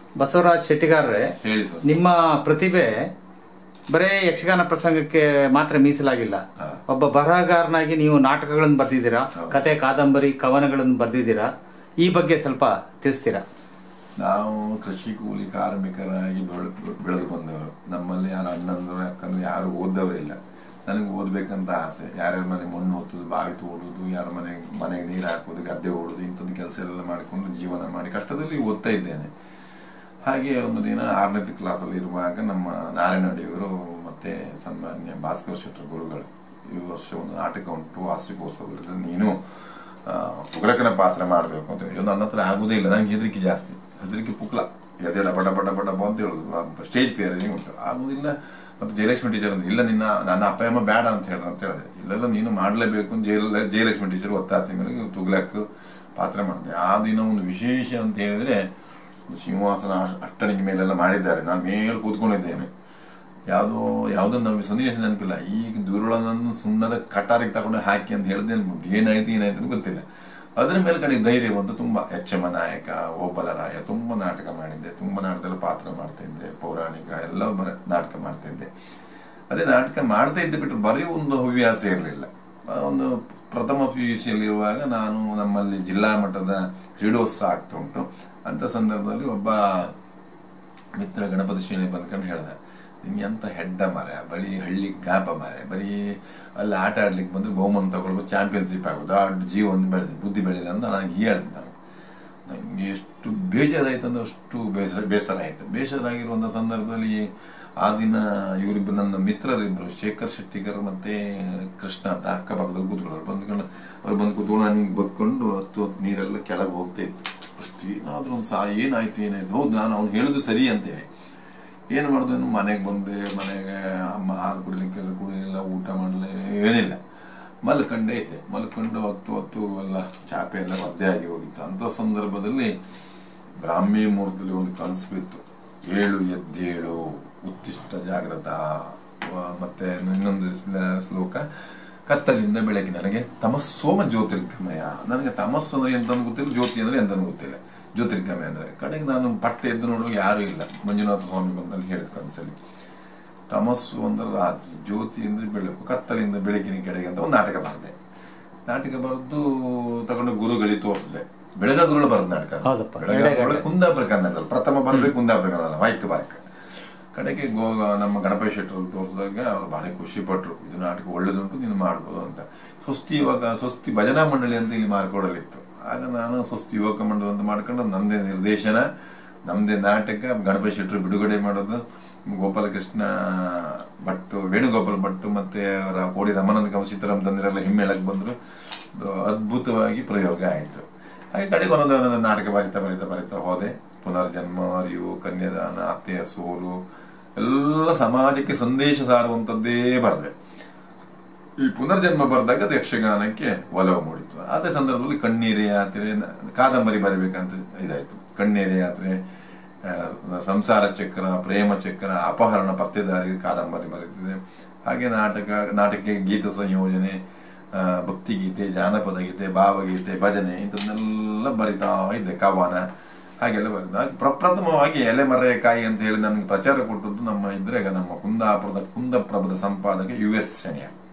ಬಸವರಾಜ್ ಶೆಟ್ಟಿಗಾರ್ರೆ ಹೇಳಿ ಸರ್ ನಿಮ್ಮ ಪ್ರತಿಭೆ ಬರೇ ಯಕ್ಷಗಾನ ಪ್ರಸಂಗಕ್ಕೆ ಮಾತ್ರ ಮೀಸಲಾಗಿಲ್ಲ ಒಬ್ಬ ಬರಹಗಾರನಾಗಿ ನೀವು ನಾಟಕಗಳನ್ನು ಬರೆದಿದ್ದೀರಾ ಕತೆ ಕಾದಂಬರಿ ಕವನಗಳನ್ನು ಬರೆದಿದ್ದೀರಾ ಈ ಬಗ್ಗೆ ಸ್ವಲ್ಪ ತಿಳಿಸ್ತೀರಾ ನಾವು ಕೃಷಿ ಕೂಲಿ ಕಾರ್ಮಿಕರಾಗಿ ಬೆಳೆ- ಬೆಳೆದು ಬಂದವರು ನಮ್ಮಲ್ಲಿ ಯಾರು ಅಣ್ಣಂದ್ರು ಯಾಕಂದ್ರೆ ಯಾರು ಓದವರಿಲ್ಲ ನನಗೆ ಓದ್ಬೇಕಂತ ಆಸೆ ಯಾರ್ಯಾರ ಮನೆ ಮಣ್ಣು ಹೊತ್ತುದು ಬಾವಿ ತೋಡುದು ಯಾರ ಮನೆ ಮನೆಗೆ ನೀರು ಹಾಕೋದು ಗದ್ದೆ ಓಡುದು ಇಂಥದ್ದು ಕೆಲಸ ಎಲ್ಲ ಮಾಡಿಕೊಂಡು ಜೀವನ ಮಾಡಿ ಕಷ್ಟದಲ್ಲಿ ಓದ್ತಾ ಇದ್ದೇನೆ ಹಾಗೆ ಒಂದು ದಿನ ಆರನೇ ಕ್ಲಾಸಲ್ಲಿ ಇರುವಾಗ ನಮ್ಮ ನಾರಾಯಣಡಿಯವರು ಮತ್ತೆ ಸನ್ಮಾನ್ಯ ಭಾಸ್ಕರ್ ಶೆಟ್ಟರ್ ಗುರುಗಳು ಈ ವರ್ಷ ಒಂದು ನಾಟಕ ಉಂಟು ವಾರ್ಷಿಕೋತ್ಸವದಲ್ಲಿ ನೀನು ಆ, ಉಗ್ರಕನ ಪಾತ್ರ ಮಾಡಬೇಕು ಅಂತ ಹೇಳಿ ನನ್ನ ಹತ್ರ ಆಗುದೇ ಇಲ್ಲ ನಂಗೆ ಹೆದರಿಕೆ ಜಾಸ್ತಿ ಹೆದರಿಕೆ ಪುಕ್ಲ ಎದೆಡ ಬಡ ಬಡ ಬಡ ಬ ಅಂತ ಹೇಳುದು ಸ್ಟೇಜ್ ಫಿಯರ್ ಉಂಟು ಆಗುದಿಲ್ಲ ಮತ್ತೆ ಜಯಲಕ್ಷ್ಮಿ ಟೀಚರ್ ಅಂದ್ರೆ ಇಲ್ಲ ನಿನ್ನ ನನ್ನ ಅಪ್ಪ ಅಮ್ಮ ಬೇಡ ಅಂತ ಹೇಳ ಅಂತ ಹೇಳಿದೆ ಇಲ್ಲೆಲ್ಲ ನೀನು ಮಾಡಲೇಬೇಕು ಅಂತ ಜಯ ಜಯಲಕ್ಷ್ಮಿ ಟೀಚರ್ ಒತ್ತಾಸೆ ಮೇಲೆ ತುಗ್ಲಕ್ ಪಾತ್ರ ಮಾಡಿದೆ ಆ ದಿನ ಒಂದು ವಿಶೇಷ ಅಂತ ಹೇಳಿದ್ರೆ ಸಿಂಹಾಸನ ಅಷ್- ಅಟ್ಟಣಿಗೆ ಮೇಲೆಲ್ಲ ಮಾಡಿದ್ದಾರೆ ನಾನು ಮೇಲೆ ಕೂತ್ಕೊಂಡಿದ್ದೇನೆ ಯಾವುದೋ ಯಾವುದೋ ನಮಗೆ ಸನ್ನಿವೇಶ ನೆನಪಿಲ್ಲ ಈಗ ದುರುಳನನ್ನು ಸುಣ್ಣದ ಕಟಾರಿಗೆ ತಗೊಂಡು ಹಾಕಿ ಅಂತ ಹೇಳಿದೆ ನೆನ್ಪುಂಟು ಏನಾಯ್ತು ಏನಾಯ್ತು ಅಂತ ಗೊತ್ತಿಲ್ಲ ಅದರ ಮೇಲೆ ಕಡೆ ಧೈರ್ಯ ಬಂತು ತುಂಬಾ ಎಚ್ಚಮ ನಾಯಕ ಓಬಲರಾಯ ತುಂಬಾ ನಾಟಕ ಮಾಡಿದ್ದೆ ತುಂಬಾ ನಾಟಕದಲ್ಲಿ ಪಾತ್ರ ಮಾಡ್ತಾ ಇದ್ದೆ ಪೌರಾಣಿಕ ಎಲ್ಲ ಬರ ನಾಟಕ ಮಾಡ್ತಾ ಇದ್ದೆ ಅದೇ ನಾಟಕ ಮಾಡ್ತಾ ಇದ್ದೆ ಬಿಟ್ಟರೆ ಬರೀ ಒಂದು ಹವ್ಯಾಸ ಇರಲಿಲ್ಲ ಒಂದು ಪ್ರಥಮ ಪಿ ಯು ಸಿಯಲ್ಲಿರುವಾಗ ನಾನು ನಮ್ಮಲ್ಲಿ ಜಿಲ್ಲಾ ಮಟ್ಟದ ಕ್ರೀಡೋತ್ಸವ ಆಗ್ತಾ ಉಂಟು ಅಂತ ಸಂದರ್ಭದಲ್ಲಿ ಒಬ್ಬ ಮಿತ್ರ ಗಣಪತಿ ಶ್ರೇಣಿ ಬಂದ್ಕೊಂಡು ಹೇಳ್ದ ನಿನ್ಗೆ ಎಂತ ಹೆಡ್ಡ ಮರ ಬರೀ ಹಳ್ಳಿ ಗಾಪ ಮರ ಬರೀ ಅಲ್ಲಿ ಆಟ ಆಡ್ಲಿಕ್ಕೆ ಬಂದ್ರೆ ಬಹುಮಾನ ತಗೊಳ್ಬೇಕು ಚಾಂಪಿಯನ್ಶಿಪ್ ಆಗೋದು ದೊಡ್ಡ ಜೀವ ಒಂದು ಬೆಳೆದ ಬುದ್ಧಿ ಬೆಳೆದಿಲ್ಲ ಅಂತ ನನಗೆ ಹೇಳ್ತಿದ್ದ ನಾನು. ನಂಗೆ ಎಷ್ಟು ಬೇಜಾರಾಯ್ತು ಅಂದ್ರೆ ಅಷ್ಟು ಬೇಸರ ಬೇಸರ ಆಯ್ತು ಬೇಸರ ಆಗಿರುವಂಥ ಸಂದರ್ಭದಲ್ಲಿ ಆ ದಿನ ಇವರಿಬ್ಬರು ನನ್ನ ಮಿತ್ರರಿಬ್ಬರು ಶೇಖರ್ ಶೆಟ್ಟಿಗರ್ ಮತ್ತೆ ಕೃಷ್ಣ ಅಂತ ಅಕ್ಕಪಕ್ಕದಲ್ಲಿ ಕೂತ್ಕೊಳ್ಳೋರು ಬಂದ್ಕೊಂಡು ಅವ್ರು ಬಂದು ಕೂತ್ಕೊಂಡು ನನಗೆ ಬಗ್ಕೊಂಡು ಹತ್ತು ಹೊತ್ತು ನೀರೆಲ್ಲ ಕೆಳಗೆ ಹೋಗ್ತಾ ಇತ್ತು ಅಷ್ಟು ಏನಾದ್ರೂ ಒಂದು ಸಹ ಏನಾಯ್ತು ಏನಾಯ್ತು ಹೌದು ನಾನು ಅವ್ನು ಹೇಳುದು ಸರಿ ಅಂತೇಳಿ ಏನು ಮಾಡಿದ್ರು ಇನ್ನು ಮನೆಗೆ ಬಂದೆ ಮನೆಗೆ ಅಮ್ಮ ಹಾಲು ಕುಡಿಲಿಕ್ಕೆ ಕುಡಿಲಿಲ್ಲ ಊಟ ಮಾಡಲಿ ಏನಿಲ್ಲ ಮಲ್ಕೊಂಡೇ ಇದ್ದೆ ಮಲ್ಕೊಂಡು ಹೊತ್ತು ಹೊತ್ತು ಎಲ್ಲ ಚಾಪೆ ಎಲ್ಲ ಒದ್ದೆ ಆಗಿ ಹೋಗಿತ್ತು ಅಂತ ಸಂದರ್ಭದಲ್ಲಿ ಬ್ರಾಹ್ಮಿ ಮುಹೂರ್ತದಲ್ಲಿ ಒಂದು ಕನಸು ಬಿತ್ತು ಏಳು ಎದ್ದೇಳು ಉತ್ತಿಷ್ಟ ಜಾಗ್ರತ ವ- ಮತ್ತೆ ಇನ್ನೊಂದು ಶ್ಲ- ಶ್ಲೋಕ ಕತ್ತಲಿಂದ ಬೆಳಗ್ಗೆ ನನಗೆ ತಮಸ್ಸೋಮ ಜ್ಯೋತಿರ್ಗಮಯ ನನಗೆ ತಮಸ್ಸು ಅಂದ್ರೆ ಎಂತ ಗೊತ್ತಿಲ್ಲ ಜ್ಯೋತಿ ಅಂದ್ರೆ ಎಂತ ಗೊತ್ತಿಲ್ಲ ಜ್ಯೋತಿರ್ಗಮಯ ಅಂದ್ರೆ ಕಡೆಗೆ ನಾನು ಪಟ್ಟೆ ಎದ್ದು ನೋಡುವಾಗ ಯಾರೂ ಇಲ್ಲ ಮಂಜುನಾಥ ಸ್ವಾಮಿ ಬಂದಲ್ಲಿ ಹೇಳಿದ ಕನಸಲ್ಲಿ ತಮಸ್ಸು ಅಂದ್ರೆ ರಾತ್ರಿ ಜ್ಯೋತಿ ಅಂದ್ರೆ ಬೆಳಕು ಕತ್ತಲಿಂದ ಬೆಳಕಿನ ಕಡೆಗೆ ಅಂತ ಒಂದು ನಾಟಕ ಬರೆದೆ ನಾಟಕ ಬರೆದು ತಗೊಂಡು ಗುರುಗಳಿಗೆ ತೋರಿಸಿದೆ ಬೆಳಗ ಗುರುಗಳು ಬರೆದ ನಾಟಕ ಅದು. ಹೌದಪ್ಪ, ಬೆಳಗ ಎರಡೇ ಗುರುಗಳು ಕುಂದಾಪುರ ಕನ್ನಡ ಪ್ರಥಮ ಬರೆದ ಕುಂದಾಪುರ ಕನ್ನಡ ವಾಯ್ಕ ಬಾರಕ ಕಡೆಗೆ ಗೋ ನಮ್ಮ ಗಣಪತಿ ಶೆಟ್ಟರು ತೋರಿಸಿದಾಗ ಅವ್ರು ಭಾರಿ ಖುಷಿ ಪಟ್ರು ಇದು ನಾಟಕ ಒಳ್ಳೇದುಂಟು ನೀನು ಮಾಡ್ಬೋದು ಅಂತ ಸ್ವಸ್ತಿ ಇವಾಗ ಸ್ವಸ್ತಿ ಭಜನಾ ಮಂಡಳಿ ಅಂತ ಇಲ್ಲಿ ಮಾರ್ಕೋಡಲಿತ್ತು ಆಗ ನಾನು ಸ್ವಸ್ತಿ ಯುವಕ ಮಂಡಳಿ ಅಂತ ಮಾಡ್ಕೊಂಡು ನಂದೇ ನಿರ್ದೇಶನ ನಮ್ದೇ ನಾಟಕ ಗಣಪತಿ ಶೆಟ್ಟರು ಬಿಡುಗಡೆ ಮಾಡೋದು ಗೋಪಾಲಕೃಷ್ಣ ಭಟ್ಟು ವೇಣುಗೋಪಾಲ್ ಭಟ್ಟು ಮತ್ತೆ ಅವರ ಕೋಡಿ ರಮಾನಂದ ಕಮಸಿತರಾಮ್ ತಂದಿರೆಲ್ಲ ಹಿಮ್ಮೇಳಕ್ಕೆ ಬಂದ್ರು ಅದು ಅದ್ಭುತವಾಗಿ ಪ್ರಯೋಗ ಆಯಿತು ಹಾಗೆ ಕಡೆಗೆ ಒಂದೊಂದು ಒಂದೊಂದು ನಾಟಕ ಬರಿತಾ ಬರಿತಾ ಬರಿತಾ ಹೋದೆ ಪುನರ್ಜನ್ಮ ಅರಿವು ಕನ್ಯಾದಾನ ಅತ್ತೆಯ ಸೋಲು ಎಲ್ಲ ಸಮಾಜಕ್ಕೆ ಸಂದೇಶ ಸಾರುವಂಥದ್ದೇ ಬರದೆ ಈ ಪುನರ್ಜನ್ಮ ಬರೆದಾಗ ಅದು ಯಕ್ಷಗಾನಕ್ಕೆ ಒಲವು ಮೂಡಿತು ಅದೇ ಸಂದರ್ಭದಲ್ಲಿ ಕಣ್ಣೀರೆ ಯಾತ್ರೆ ನ- ಕಾದಂಬರಿ ಬರಿಬೇಕಂತ ಇದಾಯ್ತು ಕಣ್ಣೀರೆ ಯಾತ್ರೆ ಆ, ಸಂಸಾರ ಚಕ್ರ ಪ್ರೇಮ ಚಕ್ರ ಅಪಹರಣ ಪತ್ತೆದಾರಿ ಕಾದಂಬರಿ ಬರೀತಿದೆ ಹಾಗೆ ನಾಟಕ ನಾಟಕಕ್ಕೆ ಗೀತ ಸಂಯೋಜನೆ ಆ, ಭಕ್ತಿಗೀತೆ ಜಾನಪದ ಗೀತೆ ಭಾವಗೀತೆ ಭಜನೆ ಇಂಥದ್ದನ್ನೆಲ್ಲ ಬರಿತಾ ಇದ್ದೆ ಕವನ ಹಾಗೆಲ್ಲ ಬರೆದ ಪ್ರಪ್ರಥಮವಾಗಿ ಎಲೆಮರೆಕಾಯಿ ಅಂತ ಹೇಳಿ ನನಗೆ ಪ್ರಚಾರ ಕೊಟ್ಟದ್ದು ನಮ್ಮ ಇದ್ರಾಗ ನಮ್ಮ ಕುಂದಾಪುರದ ಕುಂದಪ್ರಭದ ಸಂಪಾದಕ ಯು ಎಸ್ ಶನಿಯ